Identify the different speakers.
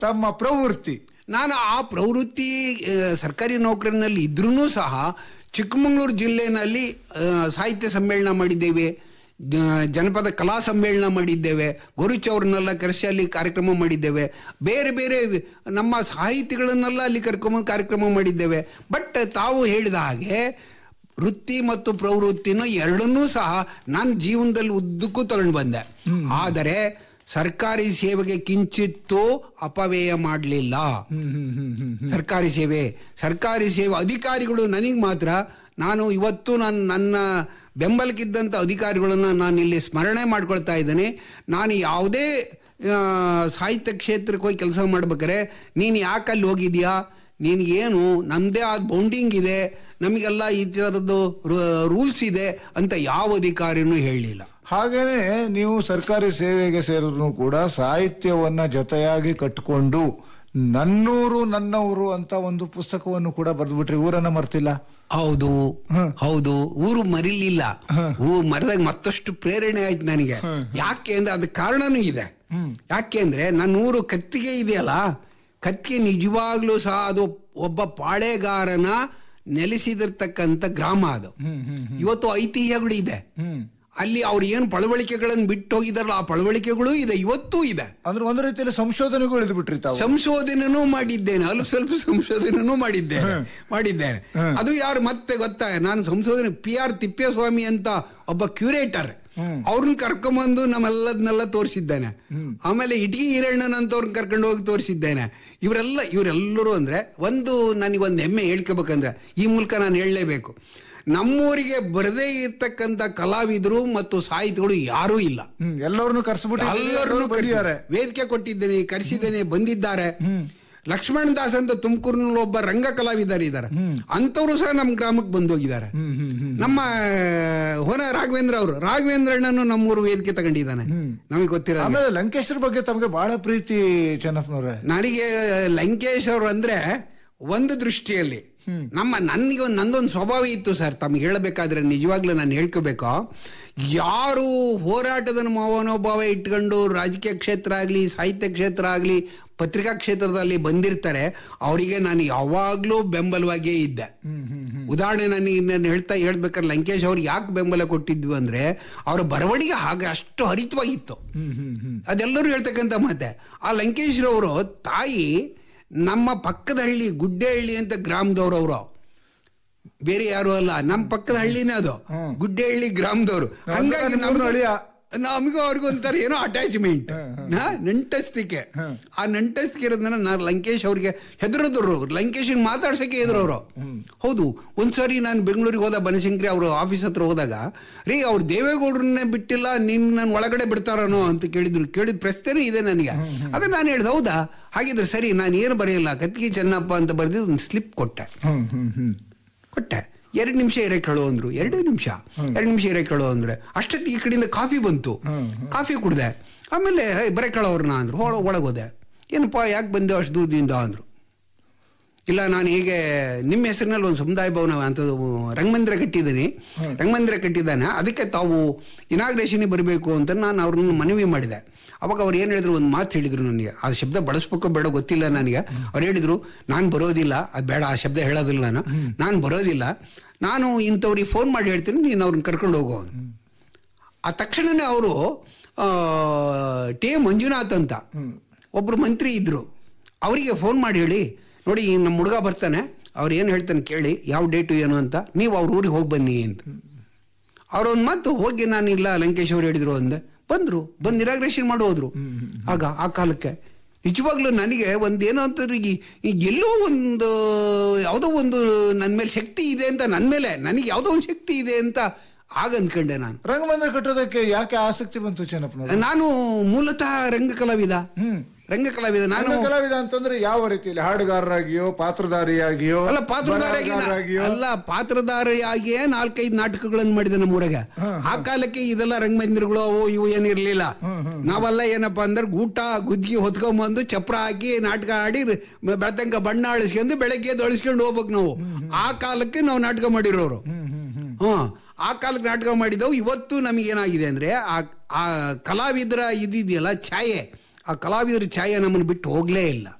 Speaker 1: ತಮ್ಮ ಪ್ರವೃತ್ತಿ
Speaker 2: ನಾನು ಆ ಪ್ರವೃತ್ತಿ ಆ, ಸರ್ಕಾರಿ ನೌಕರಿನಲ್ಲಿ ಇದ್ರೂ ಸಹ ಚಿಕ್ಕಮಗಳೂರು ಜಿಲ್ಲೆಯಲ್ಲಿ ಆ, ಸಾಹಿತ್ಯ ಸಮ್ಮೇಳನ ಮಾಡಿದ್ದೇವೆ ಜ- ಜನಪದ ಕಲಾ ಸಮ್ಮೇಳನ ಮಾಡಿದ್ದೇವೆ ಗುರುಚ್ ಅವ್ರನ್ನೆಲ್ಲ ಕರೆಸಿ ಅಲ್ಲಿ ಕಾರ್ಯಕ್ರಮ ಮಾಡಿದ್ದೇವೆ ಬೇರೆ ಬೇರೆ ವಿ- ನಮ್ಮ ಸಾಹಿತಿಗಳನ್ನೆಲ್ಲ ಅಲ್ಲಿ ಕರ್ಕೊಂಬಂದು ಕಾರ್ಯಕ್ರಮ ಮಾಡಿದ್ದೇವೆ ಬಟ್ ತಾವು ಹೇಳಿದ ಹಾಗೆ ವೃತ್ತಿ ಮತ್ತು ಪ್ರವೃತ್ತಿನೂ ಎರಡನ್ನೂ ಸಹ ನಾನು ಜೀವನದಲ್ಲಿ ಉದ್ದಕ್ಕೂ ತಗೊಂಡು ಬಂದೆ ಆದರೆ ಸರ್ಕಾರಿ ಸೇವೆಗೆ ಕಿಂಚಿತ್ತೂ ಅಪವ್ಯಯ ಮಾಡಲಿಲ್ಲ ಸರ್ಕಾರಿ ಸೇವೆ ಸರ್ಕಾರಿ ಸೇವೆ ಅಧಿಕಾರಿಗಳು ನನಗೆ ಮಾತ್ರ ನಾನು ಇವತ್ತು ನಾನು ನನ್ನ ಬೆಂಬಲಕ್ಕಿದ್ದಂಥ ಅಧಿಕಾರಿಗಳನ್ನು ನಾನು ಇಲ್ಲಿ ಸ್ಮರಣೆ ಮಾಡ್ಕೊಳ್ತಾ ಇದ್ದೇನೆ ನಾನು ಯಾವುದೇ ಆ, ಸಾಹಿತ್ಯ ಕ್ಷೇತ್ರಕ್ಕೆ ಹೋಗಿ ಕೆಲಸ ಮಾಡ್ಬೇಕಾರೆ ನೀನು ಯಾಕೆ ಅಲ್ಲಿ ಹೋಗಿದ್ಯಾ ನಿನಗೇನು ನಮ್ಮದೇ ಆದ ಬೌಂಡಿಂಗ್ ಇದೆ ನಮಗೆಲ್ಲ ಈ ಥರದ್ದು ರೂಲ್ಸ್ ಇದೆ ಅಂತ ಯಾವ ಅಧಿಕಾರಿನೂ ಹೇಳಲಿಲ್ಲ
Speaker 1: ಹಾಗೇನೆ ನೀವು ಸರ್ಕಾರಿ ಸೇವೆಗೆ ಸೇರಿದ್ರು ಕೂಡ ಸಾಹಿತ್ಯವನ್ನ ಜೊತೆಯಾಗಿ ಕಟ್ಟಿಕೊಂಡು ನನ್ನೂರು ನನ್ನವರು ಅಂತ ಒಂದು ಪುಸ್ತಕವನ್ನು ಕೂಡ ಬರೆದ್ಬಿಟ್ರಿ ಊರನ್ನ ಮರ್ತಿಲ್ಲ
Speaker 2: ಹೌದು ಹೌದು ಊರು ಮರಿಲಿಲ್ಲ ಊ ಮರೆದಾಗ ಮತ್ತಷ್ಟು ಪ್ರೇರಣೆ ಆಯ್ತು ನನಗೆ ಯಾಕೆ ಅಂದ್ರೆ ಅದಕ್ಕೆ ಕಾರಣನೂ ಇದೆ ಯಾಕೆ ಅಂದ್ರೆ ನನ್ನ ಊರು ಕತ್ತಿಗೆ ಇದೆಯಲ್ಲ ಕತ್ತಿಗೆ ನಿಜವಾಗ್ಲೂ ಸಹ ಅದು ಒಬ್ಬ ಪಾಳೆಗಾರನ ನೆಲೆಸಿದಿರ್ತಕ್ಕಂಥ ಗ್ರಾಮ ಅದು ಇವತ್ತು ಐತಿಹ್ಯಗಳು ಇದೆ ಅಲ್ಲಿ ಅವ್ರು ಏನು ಪಳವಳಿಕೆಗಳನ್ನು ಬಿಟ್ಟು ಹೋಗಿದಾರಲ್ಲ ಆ ಪಳವಳಿಕೆಗಳು ಇದೆ ಇವತ್ತೂ ಇದೆ
Speaker 1: ಅಂದ್ರೆ ಒಂದು ರೀತಿಯಲ್ಲಿ ಸಂಶೋಧನೆಗೂ ಇಳಿದು ಬಿಟ್ರಿ ತಾವು
Speaker 2: ಸಂಶೋಧನೆನೂ ಮಾಡಿದ್ದೇನೆ ಅಲ್ಪ ಸ್ವಲ್ಪ ಸಂಶೋಧನೆನೂ ಮಾಡಿದ್ದೇನೆ ಮಾಡಿದ್ದೇನೆ ಅದು ಯಾರು ಮತ್ತೆ ಗೊತ್ತಾ ನಾನು ಸಂಶೋಧನೆ ಪಿ ಆರ್ ತಿಪ್ಪೇಸ್ವಾಮಿ ಅಂತ ಒಬ್ಬ ಕ್ಯೂರೇಟರ್ ಅವ್ರನ್ನ ಕರ್ಕೊಂಬಂದು ನಮ್ಮೆಲ್ಲದನ್ನೆಲ್ಲ ತೋರಿಸಿದ್ದೇನೆ ಆಮೇಲೆ ಇಟಗಿ ಹಿರಣ್ಣನ್ ಅಂತವ್ರನ್ನ ಕರ್ಕೊಂಡು ಹೋಗಿ ತೋರಿಸಿದ್ದೇನೆ ಇವರೆಲ್ಲ ಇವರೆಲ್ಲರೂ ಅಂದ್ರೆ ಒಂದು ನನಗೆ ಒಂದು ಹೆಮ್ಮೆ ಹೇಳ್ಕೋಬೇಕಂದ್ರೆ ಈ ಮೂಲಕ ನಾನು ಹೇಳಲೇಬೇಕು ನಮ್ಮೂರಿಗೆ ಬರದೇ ಇರ್ತಕ್ಕಂಥ ಕಲಾವಿದರು ಮತ್ತು ಸಾಹಿತಿಗಳು ಯಾರೂ ಇಲ್ಲ
Speaker 1: ಹ್ಮ್ ಎಲ್ಲರನ್ನು ಕರ್ಸ್ಬಿಟ್ಟು
Speaker 2: ಎಲ್ಲರನ್ನು
Speaker 1: ಬಂದಿದ್ದಾರೆ
Speaker 2: ವೇದಿಕೆ ಕೊಟ್ಟಿದ್ದೇನೆ ಕರೆಸಿದ್ದೇನೆ ಬಂದಿದ್ದಾರೆ ಲಕ್ಷ್ಮಣ್ ದಾಸ್ ಅಂತ ತುಮಕೂರಿನಲ್ಲಿ ಒಬ್ಬ ರಂಗ ಕಲಾವಿದರು ಇದ್ದಾರೆ ಅಂತವರು ಸಹ ನಮ್ಮ ಗ್ರಾಮಕ್ಕೆ ಬಂದೋಗಿದ್ದಾರೆ ನಮ್ಮ ಹೊನ ರಾಘವೇಂದ್ರ ಅವರು ರಾಘವೇಂದ್ರ ಅಣ್ಣನು ನಮ್ಮೂರು ವೇದಿಕೆ ತಗೊಂಡಿದ್ದಾನೆ ನಮಗೆ ಗೊತ್ತಿರೋ
Speaker 1: ಆಮೇಲೆ ಲಂಕೇಶ್ವರ ಬಗ್ಗೆ ತಮಗೆ ಬಹಳ ಪ್ರೀತಿ ಚೆನ್ನಪ್ಪನವ್ರೆ
Speaker 2: ನನಗೆ ಲಂಕೇಶ್ ಅವರು ಅಂದ್ರೆ ಒಂದು ದೃಷ್ಟಿಯಲ್ಲಿ ನಮ್ಮ ನನಗೆ ಒಂದು ನಂದೊಂದು ಸ್ವಭಾವ ಇತ್ತು ಸರ್ ತಮ್ಗೆ ಹೇಳಬೇಕಾದ್ರೆ ನಿಜವಾಗ್ಲೂ ನಾನು ಹೇಳ್ಕೋಬೇಕು ಯಾರು ಹೋರಾಟದ ಮನೋಭಾವ ಇಟ್ಕೊಂಡು ರಾಜಕೀಯ ಕ್ಷೇತ್ರ ಆಗಲಿ ಸಾಹಿತ್ಯ ಕ್ಷೇತ್ರ ಆಗಲಿ ಪತ್ರಿಕಾ ಕ್ಷೇತ್ರದಲ್ಲಿ ಬಂದಿರ್ತಾರೆ ಅವರಿಗೆ ನಾನು ಯಾವಾಗಲೂ ಬೆಂಬಲವಾಗಿಯೇ ಇದ್ದೆ ಉದಾಹರಣೆ ನಾನು ನಾನು ಹೇಳ್ತಾ ಹೇಳ್ಬೇಕಾದ್ರೆ ಲಂಕೇಶ್ ಅವ್ರು ಯಾಕೆ ಬೆಂಬಲ ಕೊಟ್ಟಿದ್ವಿ ಅಂದ್ರೆ ಅವರ ಬರವಣಿಗೆ ಹಾಗೆ ಅಷ್ಟು ಹರಿತವಾಗಿತ್ತು ಅದೆಲ್ಲರೂ ಹೇಳ್ತಕ್ಕಂಥ ಮಾತೆ ಆ ಲಂಕೇಶ್ರವರು ತಾಯಿ ನಮ್ಮ ಪಕ್ಕದ ಹಳ್ಳಿ ಗುಡ್ಡೆಹಳ್ಳಿ ಅಂತ ಗ್ರಾಮದವ್ರು ಅವರು ಬೇರೆ ಯಾರು ಅಲ್ಲ ನಮ್ಮ ಪಕ್ಕದ ಹಳ್ಳಿನೇ ಅದು ಗುಡ್ಡೆಹಳ್ಳಿ ಗ್ರಾಮದವರು ಹಂಗಾಗಿ
Speaker 1: ನಮ್ದು
Speaker 2: ನಮ್ಗೆ
Speaker 1: ಅಳಿಯ.
Speaker 2: ನಮಗೂ ಅವ್ರಿಗೂ ಒಂಥರ ಏನೋ ಅಟ್ಯಾಚ್ಮೆಂಟ್ ನಂಟಸ್ತಿಕೆ ಆ ನಂಟಸ್ತಿಕೆ ಇರೋದನ್ನ ನಾನು ಲಂಕೇಶ್ ಅವ್ರಿಗೆ ಹೆದರದ್ರು ಲಂಕೇಶ್ ಮಾತಾಡ್ಸಕ್ಕೆ ಎದುರವರು ಹೌದು ಒಂದ್ಸರಿ ನಾನು ಬೆಂಗಳೂರಿಗೆ ಹೋದ ಬನಶಂಕರಿ ಅವರು ಆಫೀಸ್ ಹತ್ರ ಹೋದಾಗ ರೀ ಅವ್ರು ದೇವೇಗೌಡರನ್ನೇ ಬಿಟ್ಟಿಲ್ಲ ನಿನ್ ನಾನು ಒಳಗಡೆ ಬಿಡ್ತಾರನೋ ಅಂತ ಕೇಳಿದ್ರು ಕೇಳಿದ ಪ್ರಶ್ನೆನೂ ಇದೆ ನನಗೆ ಅದೇ ನಾನು ಹೇಳಿದೆ ಹೌದಾ ಹಾಗಿದ್ರೆ ಸರಿ ನಾನು ಏನು ಬರೆಯಲ್ಲ ಕತ್ತಿಗೆ ಚೆನ್ನಪ್ಪ ಅಂತ ಬರೆದಿದ್ದು ಒಂದು ಸ್ಲಿಪ್ ಕೊಟ್ಟೆ
Speaker 1: ಹ್ಮ್ ಹ್ಮ್ ಹ್ಮ್
Speaker 2: ಕೊಟ್ಟೆ ಎರಡು ನಿಮಿಷ ಇರೇ ಕೇಳು ಅಂದ್ರು ಎರಡು ನಿಮಿಷ ಎರಡು ನಿಮಿಷ ಇರೇ ಕೇಳು ಅಂದ್ರೆ ಅಷ್ಟೊತ್ತಿಗೆ ಈ ಕಡೆಯಿಂದ ಕಾಫಿ ಬಂತು ಕಾಫಿ ಕುಡ್ದೆ ಆಮೇಲೆ "ಹೇ, ಬರೇ ಕೇಳೋರ್ನ ಅಂದ್ರು ಒಳ ಒಳಗೋದೆ ಏನಪ್ಪ ಯಾಕೆ ಬಂದೆ ಅಷ್ಟು ದೂರದಿಂದ ಅಂದ್ರು ಇಲ್ಲ ನಾನು ಹೀಗೆ ನಿಮ್ಮ ಹೆಸರಿನಲ್ಲಿ ಒಂದು ಸಮುದಾಯ ಭವನ ಅಂತ ರಂಗಮಂದಿರ ಕಟ್ಟಿದ್ದೀನಿ ರಂಗಮಂದಿರ ಕಟ್ಟಿದ್ದಾನೆ ಅದಕ್ಕೆ ತಾವು ಇನಾಗ್ರೇಷನ್ಗೆ ಬರಬೇಕು ಅಂತ ನಾನು ಅವ್ರನ್ನ ಮನವಿ ಮಾಡಿದೆ ಅವಾಗ ಅವ್ರು ಏನು ಹೇಳಿದ್ರು ಒಂದು ಮಾತು ಹೇಳಿದ್ರು ನನಗೆ ಆ ಶಬ್ದ ಬಳಸ್ಬೇಕೋ ಬೇಡ ಗೊತ್ತಿಲ್ಲ ನನಗೆ ಅವ್ರು ಹೇಳಿದ್ರು ನಾನು ಬರೋದಿಲ್ಲ ಅದು ಬೇಡ ಆ ಶಬ್ದ ಹೇಳೋದಿಲ್ಲ ನಾನು ನಾನು ಬರೋದಿಲ್ಲ ನಾನು ಇಂಥವ್ರಿಗೆ ಫೋನ್ ಮಾಡಿ ಹೇಳ್ತೀನಿ ನೀನು ಅವ್ರನ್ನ ಕರ್ಕೊಂಡು ಹೋಗೋ ಅಂದ್ರು. ಆ ತಕ್ಷಣನೇ ಅವರು ಟಿ ಎ ಮಂಜುನಾಥ್ ಅಂತ ಒಬ್ರು ಮಂತ್ರಿ ಇದ್ರು ಅವರಿಗೆ ಫೋನ್ ಮಾಡಿ ಹೇಳಿ ನೋಡಿ ಈ ನಮ್ಮ ಹುಡುಗ ಬರ್ತಾನೆ ಅವ್ರು ಏನು ಹೇಳ್ತಾನೆ ಕೇಳಿ ಯಾವ ಡೇಟು ಏನು ಅಂತ ನೀವು ಅವ್ರ ಊರಿಗೆ ಹೋಗಿ ಬನ್ನಿ ಅಂತ ಅವ್ರೊಂದು ಮಾತು ಹೋಗಿ ನಾನು ಇಲ್ಲ ಲಂಕೇಶ್ ಅವ್ರು ಹೇಳಿದ್ರು ಅಂದೆ ಬಂದ್ರು ಬಂದು ನಿರಾಗ್ರೇಷನ್ ಮಾಡಿ ಹೋದ್ರು ಆಗ ಆ ಕಾಲಕ್ಕೆ ನಿಜವಾಗ್ಲೂ ನನಗೆ ಒಂದೇನೋ ಅಂತ ಈ ಈ ಎಲ್ಲೋ ಒಂದು ಯಾವುದೋ ಒಂದು ನನ್ನ ಮೇಲೆ ಶಕ್ತಿ ಇದೆ ಅಂತ ನನ್ನ ಮೇಲೆ ನನಗೆ ಯಾವುದೋ ಒಂದು ಶಕ್ತಿ ಇದೆ ಅಂತ ಆಗ ಅಂದ್ಕೊಂಡೆ ನಾನು
Speaker 1: ರಂಗಮಂದಿರ ಕಟ್ಟೋದಕ್ಕೆ ಯಾಕೆ ಆಸಕ್ತಿ ಬಂತು ಚೆನ್ನಪ್ಪನವ್ರೆ
Speaker 2: ನಾನು ಮೂಲತಃ ರಂಗ ಕಲಾವಿದ ರಂಗ ಕಲಾವಿದ ನಾನು
Speaker 1: ರಂಗ ಕಲಾವಿದ ಅಂತಂದ್ರೆ ಯಾವ ರೀತಿಯಲ್ಲಿ ಹಾಡುಗಾರರಾಗಿಯೋ ಪಾತ್ರಧಾರಿಯಾಗಿಯೋ
Speaker 2: ಅಲ್ಲ ಪಾತ್ರಧಾರಿಯಾಗಿ
Speaker 1: ಬರಹಗಾರರಾಗಿಯೋ
Speaker 2: ಅಲ್ಲ ಪಾತ್ರಧಾರಿಯಾಗಿಯೇ ನಾಲ್ಕೈದು ನಾಟಕಗಳನ್ನು ಮಾಡಿದೆ ನಮ್ಮೂರಾಗ ಆ ಕಾಲಕ್ಕೆ ಇದೆಲ್ಲ ರಂಗಮಂದಿರಗಳು ಅವು ಇವು ಏನಿರ್ಲಿಲ್ಲ ನಾವೆಲ್ಲ ಏನಪ್ಪಾ ಅಂದ್ರೆ ಗೂಟ ಗುದ್ಗಿ ಹೊತ್ಕೊಂಬಂದು ಚಪ್ರ ಹಾಕಿ ನಾಟಕ ಆಡಿ ರ- ಬೆಳತಂಕ ಬಣ್ಣ ಅಳಿಸ್ಕೊಂಡು ಬೆಳಗ್ಗೆ ಎದ್ದು ಅಳಿಸ್ಕೊಂಡು ಹೋಗ್ಬೇಕು ನಾವು ಆ ಕಾಲಕ್ಕೆ ನಾವು ನಾಟಕ ಮಾಡಿರೋರು ಹಾ ಆ ಕಾಲಕ್ಕೆ ನಾಟಕ ಮಾಡಿದವು ಇವತ್ತು ನಮಗೇನಾಗಿದೆ ಅಂದ್ರೆ ಆ ಆ ಕಲಾವಿದರ ಇದಿದೆಯಲ್ಲ ಛಾಯೆ ಆ ಕಲಾವಿದರ ಛಾಯೆ ನಮ್ಮನ್ನು ಬಿಟ್ಟು ಹೋಗಲೇ ಇಲ್ಲ